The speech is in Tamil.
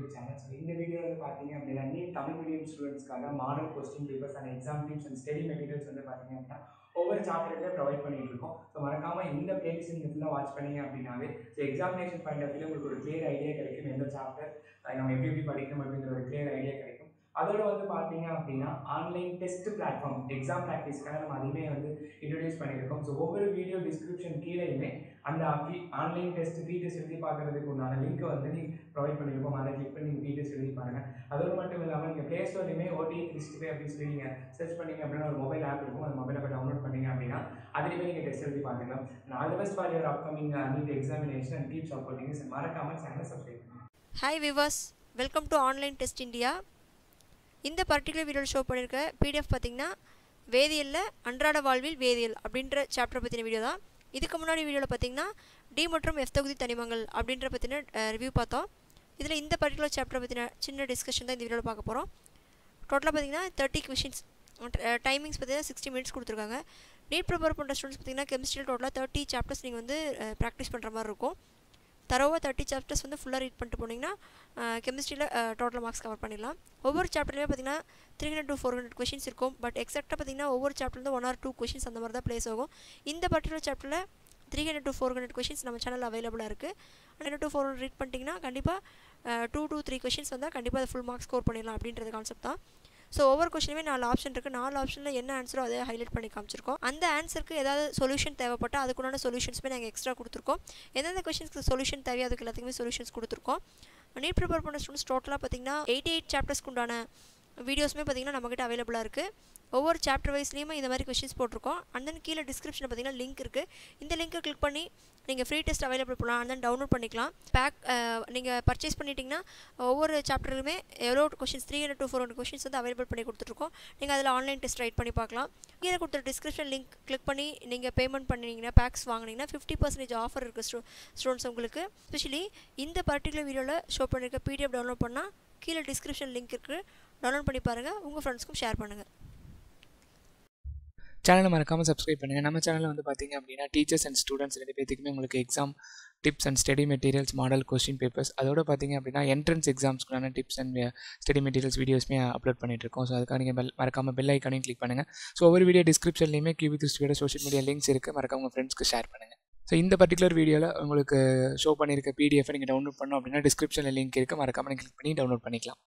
சேனல் ஸோ இந்த வீடியோ வந்து பார்த்தீங்க அப்படின்னா நீ தமிழ் மீடியம் ஸ்டூடெண்ட்ஸ்க்காக model question papers and exam tips and study materials வந்து பார்த்தீங்க அப்படின்னா ஒவ்வொரு சாப்டருக்குமே ப்ரொவைட் பண்ணிட்டு இருக்கோம் ஸோ மறக்காம இந்த பிளேலிஸ்ட் நீங்கள் ஃபுல்லாக வாட்ச் பண்ணீங்க அப்படின்னாவே so examination point of view உங்களுக்கு ஒரு கிளியர் ஐடியா கிடைக்கும் எந்த சாப்டர் நம்ம எப்படி எப்படி படிக்கணும் அப்படிங்கிற ஒரு கிளியர் ஐடியா கிடைக்கும் அதோட வந்து பார்த்தீங்க அப்படின்னா ஆன்லைன் டெஸ்ட் பிளாட்ஃபார்ம் எக்ஸாம் ப்ராக்டிஸ்க்காக நம்ம அதுவுமே வந்து இன்ட்ரடியூஸ் பண்ணியிருக்கோம் ஸோ ஒவ்வொரு வீடியோ டிஸ்கிரிப்ஷன் கீழேயுமே அந்த ஆன்லைன் டெஸ்ட் ஃப்ரீ டெஸ்ட் எழுதி பார்க்கறதுக்கு உண்டான லிங்க்கை வந்து நீங்கள் ப்ரொவைட் பண்ணியிருக்கோம் அதை கிளிக் பண்ணி நீங்கள் ஃப்ரீ டெஸ்ட் எழுதி பாருங்கள் அதோடு மட்டும் இல்லாமல் நீங்கள் ப்ளே ஸ்டோர்லையுமே ஓடி த்ரீ அப்படின்னு சொல்லி நீங்கள் சர்ச் பண்ணீங்க அப்படின்னா ஒரு மொபைல் ஆப் இருக்கும் அந்த மொபைல் ஆப்பை டவுன்லோட் பண்ணீங்க அப்படின்னா அதுலேயுமே நீங்கள் டெஸ்ட் எழுதி பார்த்துக்கலாம் all the best for your upcoming NEET examination and keep supporting மறக்காமல் சேனலை சப்ஸ்கிரைப் பண்ணுங்கள் hi viewers welcome to online test India இந்த பர்டிகுலர் வீடியோவில் ஷோ பண்ணியிருக்க பிடிஎஃப் பார்த்தீங்கன்னா வேதியியலில் அன்றாட வாழ்வில் வேதியியல் அப்படின்ற சாப்டர் பற்றின வீடியோ தான் இதுக்கு முன்னாடி வீடியோவில் பார்த்தீங்கன்னா டி மற்றும் எஃப் தொகுதி தனிமங்கள் அப்படின்ற பற்றின ரிவ்யூ பார்த்தோம் இதில் இந்த பர்டிகுலர் சாப்டர் பற்றின சின்ன டிஸ்கஷன் தான் இந்த வீடியோவில் பார்க்க போகிறோம் டோட்டலாக பார்த்தீங்கன்னா தேர்ட்டி கொஷின்ஸ் டைமிங்ஸ் பார்த்தீங்கன்னா சிக்ஸ்டி மினிட்ஸ் கொடுத்துருக்காங்க நீட் ப்ரிப்பேர் பண்ணுற ஸ்டூடெண்ட்ஸ் பார்த்தீங்கன்னா கெமிஸ்ட்ரியில் டோட்டலாக தேர்ட்டி சாப்டர்ஸ் நீங்கள் வந்து ப்ராக்டிஸ் பண்ணுற மாதிரி இருக்கும் தரோவாக தேர்ட்டி சாப்டர்ஸ் வந்து ஃபுல்லாக ரீட் பண்ணிட்டு போனீங்கன்னா கெமிஸ்ட்ரியில் டோட்டல் மார்க்ஸ் கவர் பண்ணிடலாம் ஒவ்வொரு சாப்டர்லேயுமே பார்த்தீங்கன்னா three hundred to four hundred questions இருக்கும் பட் எக்ஸாக்டாக பார்த்தீங்கன்னா ஒவ்வொரு சாப்டர்லேருந்து ஒன் ஆர் டூ கொஷின்ஸ் அந்த மாதிரி தான் ப்ளேஸ் ஆகும் இந்த பர்டிகுலர் சாப்டரில் three hundred to four hundred questions நம்ம சேனலில் அவைலபிளாக இருக்குது hundred to four hundred read பண்ணிட்டீங்கன்னா கண்டிப்பாக டூ டூ த்ரீ கொஷின்ஸ் வந்தால் கண்டிப்பாக அதை ஃபுல் மார்க்ஸ் ஸ்கோர் பண்ணிடலாம் அப்படின்றது கான்செப்ட் தான் ஸோ ஒவ்வொரு கொஷினுமே நாலு ஆப்ஷன் இருக்குது நாலு ஆப்ஷனில் என்ன ஆன்சரோ அதை ஹைலைட் பண்ணி காமிச்சிருக்கோம் அந்த ஆன்சருக்கு ஏதாவது சொல்யூஷன் தேவைப்பட்டால் அதுக்குண்டான சொல்யூஷன்ஸுமே நாங்கள் எக்ஸ்ட்ரா கொடுத்துருக்கோம் எந்தெந்த கொஷின்ஸ்க்கு சொல்யூஷன் தேவையோ அதுக்கு எல்லாத்துக்குமே சொல்யூஷன்ஸ் கொடுத்துருக்கோம் நீட் ப்ரிப்பேர் பண்ண ஸ்டூடெண்ட்ஸ் டோட்டலாக பார்த்தீங்கன்னா எயிட்டி எயிட் சாப்டர்ஸ்க்கு உண்டான வீடியோஸுமே பார்த்தீங்கன்னா நம்மக்கிட்ட அவைலபிளாக இருக்குது ஒவ்வொரு சாப்டர் வைஸ்லேயுமே இந்த மாதிரி கொஷின்ஸ் போட்டிருக்கோம் அண்ட் தென் கீழே டிஸ்கிரிப்ஷனில் பார்த்தீங்கன்னா லிங்க் இருக்குது இந்த லிங்க்கை கிளிக் பண்ணி நீங்கள் ஃப்ரீ டெஸ்ட் அவைலபிள் பண்ணலாம் அண்ட் தென் டவுன்லோட் பண்ணிக்கலாம் பேக் நீங்கள் பர்ச்சேஸ் பண்ணிட்டீங்கன்னா ஒவ்வொரு சாப்டருமே எவ்வளோ questions three hundred to four hundred questions வந்து அவைலபிள் பண்ணி கொடுத்துருக்கோம் நீங்கள் அதில் ஆன்லைன் டெஸ்ட் ரைட் பண்ணி பார்க்கலாம் கீழே கொடுத்த டிஸ்கிரிப்ஷன் லிங்க் கிளிக் பண்ணி நீங்கள் பேமெண்ட் பண்ணிங்கன்னா பேக்ஸ் வாங்கினீங்கன்னா ஃபிஃப்டி பர்சன்டேஜ் ஆஃபர் இருக்குது ஸ்டூ ஸ்டூடெண்ட்ஸ் உங்களுக்கு ஸ்பெஷலி இந்த பர்டிகுலர் வீடியோவில் ஷோ பண்ணியிருக்க பிடிஎஃப் டவுன்லோட் பண்ணால் கீழே டிஸ்கிரிப்ஷன் லிங்க் இருக்குது டவுன்லோட் பண்ணி பாருங்கள் உங்கள் ஃப்ரெண்ட்ஸ்க்கும் ஷேர் பண்ணுங்கள் சேனலை மறக்காமல் சப்ஸ்கிரைப் பண்ணுங்கள் நம்ம சேனலில் வந்து பார்த்தீங்க அப்படின்னா டீச்சர்ஸ் அண்ட் ஸ்டூடெண்ட்ஸ் ரெண்டு பேத்துக்குமே உங்களுக்கு exam tips and study materials model question papers அதோட பார்த்தீங்க அப்படின்னா என்ட்ரன்ஸ் எக்ஸாம்ஸ்க்குள்ளான டிப்ஸ் அண்ட் ஸ்டடி மெட்டீரியல்ஸ் வீடியோஸ்மே அப்லோட் பண்ணிட்டு இருக்கோம் ஸோ அதுக்காக நீங்கள் பெல் மறக்காமல் பெல் ஐக்கானையும் கிளிக் பண்ணுங்கள் ஸோ ஒவ்வொரு வீடியோ டிஸ்கிரிப்ஷன்லையுமே கியூபி திருஷ்டியோட சோஷியல் மீடியா லிங்க்ஸ் இருக்குது மறக்காம உங்கள் ஃப்ரெண்ட்ஸ்க்கு ஷேர் பண்ணுங்கள் ஸோ இந்த பர்டிகுலர் வீடியோவில் உங்களுக்கு ஷோ பண்ணியிருக்க பிடிஎஃப் நீங்கள் டவுன்லோட் பண்ணோம் அப்படின்னா டிஸ்கிரிப்ஷனில் லிங்க் இருக்குது மறக்காமல் நீங்கள் கிளிக் பண்ணி டவுன்லோட் பண்ணிக்கலாம்